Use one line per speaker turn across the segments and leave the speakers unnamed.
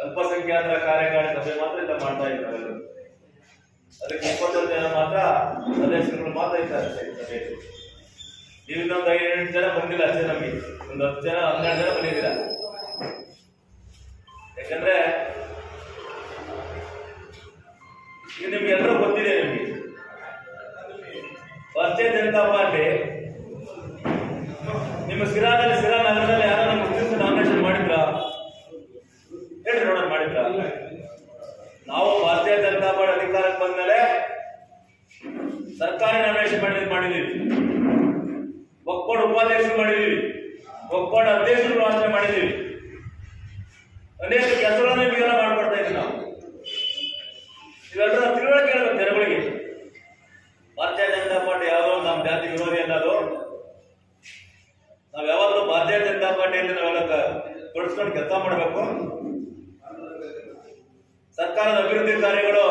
ಅಲ್ಪಸಂಖ್ಯಾತರ ಕಾರ್ಯಕಾರಿ ಸಭೆ ಮಾತ್ರ ಇಲ್ಲ ಮಾಡ್ತಾ ಇದ್ದಾರೆ ನಾವೆಲ್ಲರೂ. ಅದಕ್ಕೆ ಇಪ್ಪತ್ತೊಂದು ಜನ ಮಾತ್ರ ಸದಸ್ಯರುಗಳು ಮಾತ್ರ ಇದ್ದಾರೆ ಸಭೆಯಲ್ಲಿ. ನೀವು ಇನ್ನೊಂದು ಐದು ಜನ ಬಂದಿಲ್ಲ ಅಷ್ಟೇ ನಮಗೆ ಒಂದು ಹತ್ತು ಜನ ಹನ್ನೆರಡು ಜನ ಬಂದಿದ್ದೀರಾ ಯಾಕಂದ್ರೆ ಈಗ ನಿಮ್ಗೆ ಎಲ್ಲರೂ ಗೊತ್ತಿದೆ ನಿಮಗೆ ಭಾರತೀಯ ಜನತಾ ಪಾರ್ಟಿ ನಿಮ್ಮ ಸಿರಾದಲ್ಲಿ ಸಿರಾ ನಗರದಲ್ಲಿ ಯಾರು ನಮ್ಮ ಮುಸ್ಲಿಮ್ಸ್ ನಾಮಿನೇಷನ್ ಮಾಡಿದ್ರಾ ಹೇಳ್ರಿ ನೋಡೋಣ ಮಾಡಿದ್ರಾ ನಾವು ಭಾರತೀಯ ಜನತಾ ಪಾರ್ಟಿ ಅಧಿಕಾರಕ್ಕೆ ಬಂದ್ಮೇಲೆ ಸರ್ಕಾರಿ ನಾಮಿನೇಷನ್ ಮಾಡಿದ್ ಮಾಡಿದೀವಿ ಒಕ್ಕೋಡ್ ಉಪಾಧ್ಯಕ್ಷರು ಮಾಡಿದೀವಿ ಒಕ್ಕೋಡ್ ಅಧ್ಯಕ್ಷರು ಆಚರಣೆ ಮಾಡಿದೀವಿ ಅನೇಕ ಕೆಲಸಗಳನ್ನು ನಿಮಗೆಲ್ಲ ಮಾಡ್ಕೊಡ್ತಾ ಇದ್ದೀವಿ ನಾವು ಇವೆಲ್ಲರ ತಿಳುವಳಿಕೆ ಹೇಳ್ಬೇಕು ಜನಗಳಿಗೆ ಭಾರತೀಯ ಜನತಾ ಪಾರ್ಟಿ ಯಾವುದೋ ಒಂದು ನಮ್ಮ ಜಾತಿ ವಿರೋಧಿ ಅನ್ನೋದು ನಾವು ಯಾವತ್ತೂ ಭಾರತೀಯ ಜನತಾ ಪಾರ್ಟಿಯಲ್ಲಿ ನಾವೆಲ್ಲ ತೊಡಸ್ಕೊಂಡು ಕೆಲಸ ಮಾಡಬೇಕು ಸರ್ಕಾರದ ಅಭಿವೃದ್ಧಿ ಕಾರ್ಯಗಳು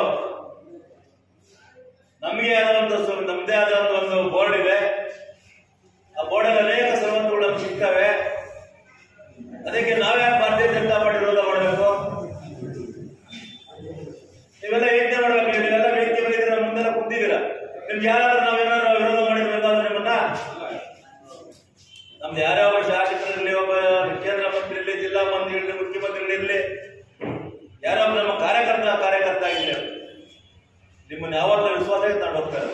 ನಮಗೆ ಆದಂತ ಸು- ನಮ್ದೇ ಆದಂತ ಒಂದು ಬೋರ್ಡ್ ಇದೆ ಆ ಬೋರ್ಡಲ್ಲಿ ಅನೇಕ ಸವಲತ್ತುಗಳು ನಮ್ಗೆ ಸಿಗ್ತವೆ ಅದಕ್ಕೆ ನಾವ್ಯಾಕೆ ಭಾರತೀಯ ಜನತಾ ಪಾರ್ಟಿ ವಿರೋಧ ಮಾಡಬೇಕು ನೀವೆಲ್ಲ ಯೋಚನೆ ಮಾಡ್ಬೇಕು ನೀವೆಲ್ಲ ವೇದಿಕೆ ಮೇಲೆ ಇದ್ದೀರಾ, ಮುಂದೆಲ್ಲ ಕುಂತಿದ್ದೀರಾ ನಿಮ್ಗೆ ಯಾರಾದ್ರೂ ನಾವೇನಾದ್ರು ವಿರೋಧ ಮಾಡಿರ್ಬೇಕಾದ್ರೆ ನಿಮ್ಮನ್ನ ನಮ್ದು ಯಾರ್ಯಾವ ಶಾಸಕರಿರ್ಲಿ ಒಬ್ಬ ಕೇಂದ್ರ ಮಂತ್ರಿ ಇರಲಿ ಜಿಲ್ಲಾ ಮಂತ್ರಿ ಇರಲಿ ಮುಖ್ಯಮಂತ್ರಿ ಇರಲಿ ಯಾರೋ ಒಬ್ಬ ನಮ್ಮ ಕಾರ್ಯಕರ್ತ ಕಾರ್ಯಕರ್ತ ಆಗಿಲ್ಲ ನಿಮ್ಮನ್ನ ಯಾವತ್ತೂ ವಿಶ್ವಾಸಕ್ಕೆ ತಗೊಂಡು ಹೋಗ್ತಾರೆ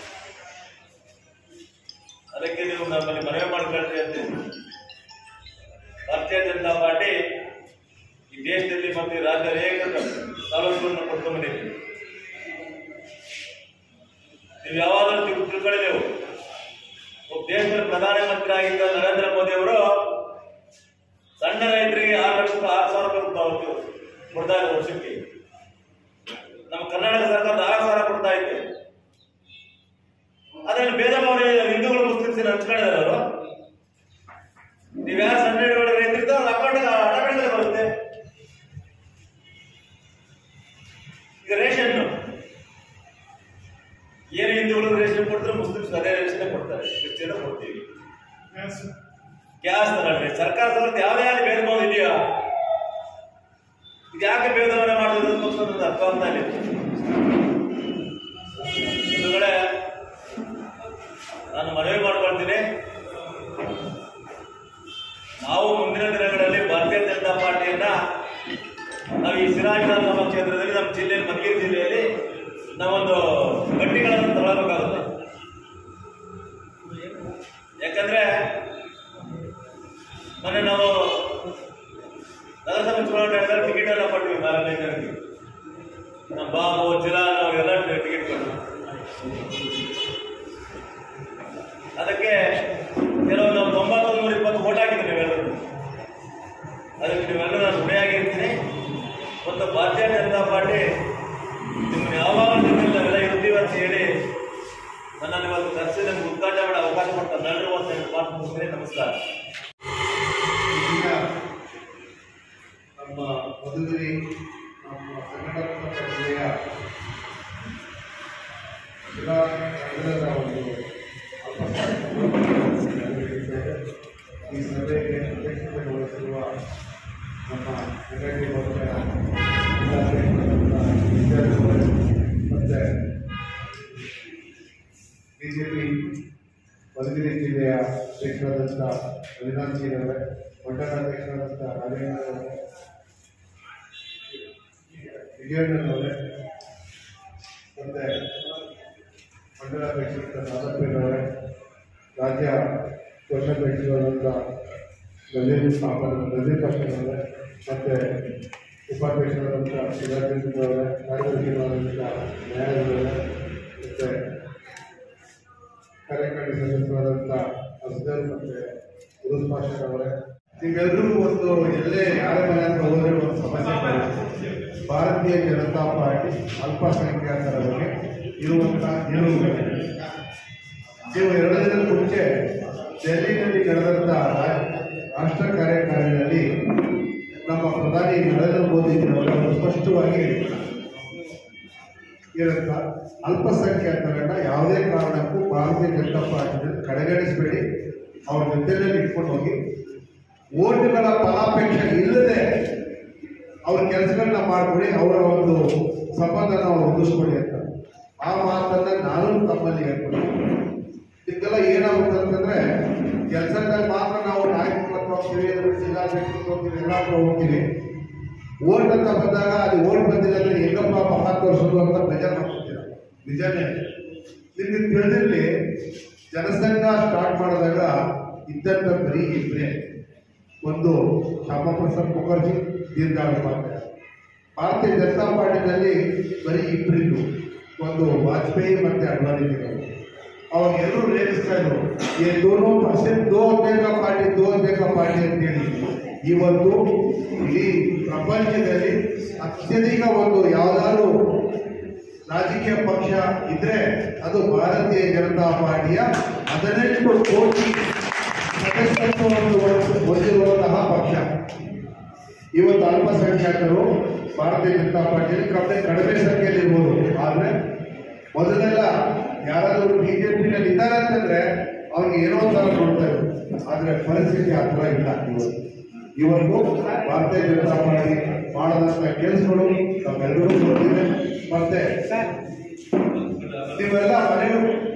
ಅದಕ್ಕೆ ನೀವು ನಮ್ಮಲ್ಲಿ ಮನವಿ ಮಾಡ್ಕೊಳ್ರಿ ಅಂತ ಭಾರತೀಯ ಜನತಾ ಪಾರ್ಟಿ ಈ ದೇಶದಲ್ಲಿ ಮತ್ತು ಈ ರಾಜ್ಯದ ಅನೇಕ ಸವಲತ್ತುಗಳನ್ನು ಕೊಟ್ಟು ಬಂದಿದೆ ನೀವು ಯಾವಾಗಲೂ ತಿಳ್- ತಿಳ್ಕೊಳ್ಳೇವು ಒಬ್ಬ ದೇಶದ ಪ್ರಧಾನಮಂತ್ರಿ ಆಗಿದ್ದ ನರೇಂದ್ರ ಮೋದಿ ಅವರು ಸಣ್ಣ ರೈತರಿಗೆ ಆರು ಲಕ್ಷದ ಆರು ಸಾವಿರ ರೂಪಾಯಿ ಕೊಡ್ತಾ ಕೊಡ್ತಾ ಇದ್ದಾರೆ ವರ್ಷಕ್ಕೆ ನಮ್ಮ ಕರ್ನಾಟಕ ಸರ್ಕಾರದ ಆರು ಸಾವಿರ ಕೊಡ್ತಾ ಇತ್ತು ಅದ್ರಲ್ಲಿ ಭೇದ ಭಾವ ಹಿಂದೂಗಳು ಮುಸ್ಲಿಮ್ಸ್ ಹಂಚ್ಕೊಂಡಿದ್ದಾರೆ ಅವರು ನೀವು ಯಾರು ಸಣ್ಣ ಹಿಡುವಳಿ ರೈತರಿದ್ದ ಅವ್ರ ಅಕೌಂಟ್ ಆಟೋಮೆಟಿಕ್ ಬರುತ್ತೆ ಈಗ ರೇಷನ್ ಏನು ಹಿಂದೂಗಳು ರೇಷನ್ ಕೊಡ್ತಾರೆ ಮುಸ್ಲಿಮ್ಸ್ ಅದೇ ರೇಷನ್ ಕೊಡ್ತಾರೆ ಕ್ರಿಶ್ಚಿಯನ್ ಕೊಡ್ತೀವಿ ಗ್ಯಾಸ್ ತಗೊಳ್ರಿ ಸರ್ಕಾರ ಸವಲತ್ತು ಯಾವುದೇ ಆಗಲಿ ಭೇದ ಭಾವ ಇದೆಯಾ ಇದು ಯಾಕೆ ಭೇದ ಭಾವನೆ ಮಾಡೋದು ಅಂತ ಒಂದು ಅರ್ಥ ಆಗ್ತಾ ಇಲ್ಲ ಹಿಂದೂಗಳೇ ನಾನು ಮನವಿ ಮಾಡ್ಕೊಳ್ತೀನಿ ನಾವು ಮುಂದಿನ ದಿನಗಳಲ್ಲಿ ಭಾರತೀಯ ಜನತಾ ಪಾರ್ಟಿಯನ್ನ ನಾವು ಈ ಸಿರಾ ವಿಧಾನಸಭಾ ಕ್ಷೇತ್ರದಲ್ಲಿ ನಮ್ಮ ಜಿಲ್ಲೆಯಲ್ಲಿ ಮಧುಗಿರಿ ಜಿಲ್ಲೆಯಲ್ಲಿ ನಾವೊಂದು ಗಟ್ಟಿಗಳನ್ನು ತಗೊಳ್ಳಬೇಕಾಗುತ್ತೆ ಯಾಕಂದ್ರೆ ಮೊನ್ನೆ ನಾವು ನಗರಸಭೆ ಚುನಾವಣೆ ಟಿಕೆಟ್ ಎಲ್ಲ ಕೊಟ್ಟಿವಿ ನಾಲ್ಕೈದು ಜನಕ್ಕೆ ನಮ್ಮ ಬಾಬು ಜಿಲ್ಲಾ ನಾವೆಲ್ಲ ಟಿಕೆಟ್ ಕೊಟ್ಟು ಅದಕ್ಕೆ ಕೆಲವು ನಾವು ತೊಂಬತ್ತೊಂದು ನೂರ ಇಪ್ಪತ್ತು ಓಟ್ ಹಾಕಿದ್ವಿ ನೀವೆಲ್ಲರೂ ಅದಕ್ಕೆ ನೀವೆಲ್ಲರೂ ನಾನು ಋಣಿಯಾಗಿರ್ತೀನಿ ಮತ್ತು ಭಾರತೀಯ ಜನತಾ ಪಾರ್ಟಿ ನಿಮ್ಮನ್ನು ಯಾವಾಗ ನಿಮ್ಮಲ್ಲಿ ನಾವೆಲ್ಲ ಇರ್ತೀವಿ ಅಂತ ಹೇಳಿ ನನ್ನನ್ನು ಇವತ್ತು ಕರೆಸಿ ನಮ್ಗೆ ಉದ್ಘಾಟನೆ ಮಾಡೋ ಅವಕಾಶ ಕೊಡ್ತಾರೆ ನಲ್ಲರೂ ಒಂದು ಮಾತು ಮುಗಿಸ್ತೀನಿ ನಮಸ್ಕಾರ
ಈಗ ನಮ್ಮ ಮಧುಗಿರಿ ನಮ್ಮ ಕನ್ನಡ ಜಿಲ್ಲೆಯ ಜಿಲ್ಲಾ ನಗರದ ಒಂದು ಈ ಸಭೆಗೆ ಅಧ್ಯಕ್ಷತೆ ವಹಿಸಿರುವ ನಮ್ಮ ನಗರಿ ವರ್ಗದ ವಿದ್ಯಾರ್ಥಿಗಳು ಮತ್ತು ಬಿಜೆಪಿ ಮಧುಗಿರಿ ಜಿಲ್ಲೆಯ ಅಧ್ಯಕ್ಷರಾದಂಥ ರವಿನಾಥ್ ಜೀರವರೇ ಮಂಡಲ ಅಧ್ಯಕ್ಷರಾದಂಥ ರಾಜೇಂದ್ರ ಅವರೇ ವಿಜಯಣ್ಣನವರೇ ಮತ್ತು ಮಂಡಲ ಅಧ್ಯಕ್ಷರಾದ ನಾದಪ್ಪನವರೇ ರಾಜ್ಯ ಕೋಶಾಧ್ಯಕ್ಷರಾದಂಥ ಲಲಿತ್ ಪಾಪನ್ ಲಲಿತ್ ಪಾಪನವರೇ ಮತ್ತು ಉಪಾಧ್ಯಕ್ಷರಾದಂಥ ಶಿವಾಜಿಯವರೇ ಕಾರ್ಯದರ್ಶಿಗಳಾದಂಥ ನ್ಯಾಯಾಧೀಶರೇ ಮತ್ತು ಕಾರ್ಯಕಾರಿ ಸದಸ್ಯರಾದಂಥ ಅಸ್ಗರ್ ಮತ್ತೆ ಗುರು ಭಾಷರ್ ಅವರೇ ನೀವೆಲ್ಲರೂ ಒಂದು ಎಲ್ಲೇ ಯಾರ ಮನೆ ಹತ್ರ ಹೋದ್ರೆ ಒಂದು ಸಮಸ್ಯೆ ಬರುತ್ತೆ. ಭಾರತೀಯ ಜನತಾ ಪಾರ್ಟಿ ಅಲ್ಪಸಂಖ್ಯಾತರ ಬಗ್ಗೆ ಇರುವಂತ ನಿಲುವುಗಳು ನೀವು ಎರಡು ದಿನದ ಮುಂಚೆ ದೆಹಲಿಯಲ್ಲಿ ನಡೆದಂತ ರಾ- ರಾಷ್ಟ್ರ ಕಾರ್ಯಕಾರಿಣಿಯಲ್ಲಿ ನಮ್ಮ ಪ್ರಧಾನಿ ನರೇಂದ್ರ ಮೋದಿ ಅವರು ಸ್ಪಷ್ಟವಾಗಿ ಹೇಳಿದ್ದಾರೆ ಏನಂತ ಅಲ್ಪಸಂಖ್ಯಾತರನ್ನ ಯಾವುದೇ ಕಾರಣಕ್ಕೂ ಭಾರತೀಯ ಜನತಾ ಪಾರ್ಟಿಯಲ್ಲಿ ಕಡೆಗಣಿಸಬೇಡಿ ಅವ್ರ ಜೊತೆಯಲ್ಲಿ ಇಟ್ಕೊಂಡು ಹೋಗಿ ಓಟುಗಳ ಫಲಾಪೇಕ್ಷೆ ಇಲ್ಲದೆ ಅವ್ರ ಕೆಲಸಗಳನ್ನ ಮಾಡ್ಕೊಡಿ ಅವರ ಒಂದು ಸಂಬಂಧನ ಅವ್ರು ಹೊಂದಿಸ್ಕೊಡಿ ಅಂತ ಆ ಮಾತನ್ನ ನಾನು ತಮ್ಮಲ್ಲಿ ಹೇಳ್ತೀನಿ ಇದಕ್ಕೆಲ್ಲ ಏನಾಗುತ್ತೆ ಅಂತಂದ್ರೆ ಕೆಲಸದಲ್ಲಿ ಮಾತ್ರ ನಾವು ನಾಯಕರ ಹತ್ರ ಹೋಗ್ತೀವಿ ಜಿಲ್ಲಾ ಬೆಂಗಳೂರು ಹೋಗ್ತೀವಿ ಎಲ್ಲ ಹತ್ರ ಹೋಗ್ತೀವಿ ಓಟ್ ಅಂತ ಬಂದಾಗ ಅದು ಓಟ್ ಬಂದಿಲ್ಲ ಅಂದ್ರೆ ಹೆಂಗಪ್ಪ ಮಹಾ ತೋರಿಸೋದು ಅಂತ ಬೇಜಾರು ಮಾಡ್ಕೊತೀರ ನಿಜನೇ ನಿಮ್ಗೆ ತಿಳಿದಿರ್ಲಿ ಜನಸಂಘ ಸ್ಟಾರ್ಟ್ ಮಾಡಿದಾಗ ಇದ್ದಂತ ಬರೀ ಇಬ್ಬರೇ ಒಂದು ಶ್ಯಾಮಪ್ರಸಾದ್ ಮುಖರ್ಜಿ ದೀರ್ಘಾಯುಷ್ಮಾನ್ ಭಾರತೀಯ ಜನತಾ ಪಾರ್ಟಿನಲ್ಲಿ ಬರೀ ಇಬ್ಬರಿದ್ದು ಒಂದು ವಾಜಪೇಯಿ ಮತ್ತೆ ಅಡ್ವಾಣಿಗಳು ಅವಾಗ ಎಲ್ಲರೂ ರೇಗಿಸ್ತಾ ಇದ್ರು ಈ ದೋನೋ ಪರ್ಸೆಂಟ್ ದೋ ಬೇಕಾ ಪಾರ್ಟಿ ದೋ ಬೇಕಾ ಪಾರ್ಟಿ ಅಂತೇಳಿ ಇವತ್ತು ಇಡೀ ಪ್ರಪಂಚದಲ್ಲಿ ಅತ್ಯಧಿಕ ಒಂದು ಯಾವ್ದಾದ್ರು ರಾಜಕೀಯ ಪಕ್ಷ ಇದ್ರೆ ಅದು ಭಾರತೀಯ ಜನತಾ ಪಾರ್ಟಿಯ ಹದಿನೆಂಟು ಕೋಟಿ ಸದಸ್ಯತ್ವವನ್ನು ಹೊಂದಿರುವಂತಹ ಪಕ್ಷ ಇವತ್ತು ಅಲ್ಪಸಂಖ್ಯಾತರು ಭಾರತೀಯ ಜನತಾ ಪಾರ್ಟಿಯಲ್ಲಿ ಕಡಿಮೆ ಕಡಿಮೆ ಸಂಖ್ಯೆಯಲ್ಲಿ ಇರ್ಬೋದು ಆದ್ರೆ ಮೊದಲೆಲ್ಲ ಯಾರಾದರೂ ಬಿಜೆಪಿನಲ್ಲಿ ಇದ್ದಾರೆ ಅಂತಂದ್ರೆ ಅವ್ರಿಗೆ ಏನೋ ಒಂಥರ ನೋಡ್ತಾ ಇದ್ರು ಆದ್ರೆ ಪರಿಸ್ಥಿತಿ ಆ ಥರ ಇಲ್ಲ ಇವತ್ತು ಇವತ್ತು ಭಾರತೀಯ ಜನತಾ ಪಾರ್ಟಿ ಮಾಡದಂತ ಕೆಲಸಗಳು ನಮ್ಮೆಲ್ಲರೂ ಗೊತ್ತಿದೆ ಮತ್ತೆ ನೀವೆಲ್ಲ ಮನೆಗಳು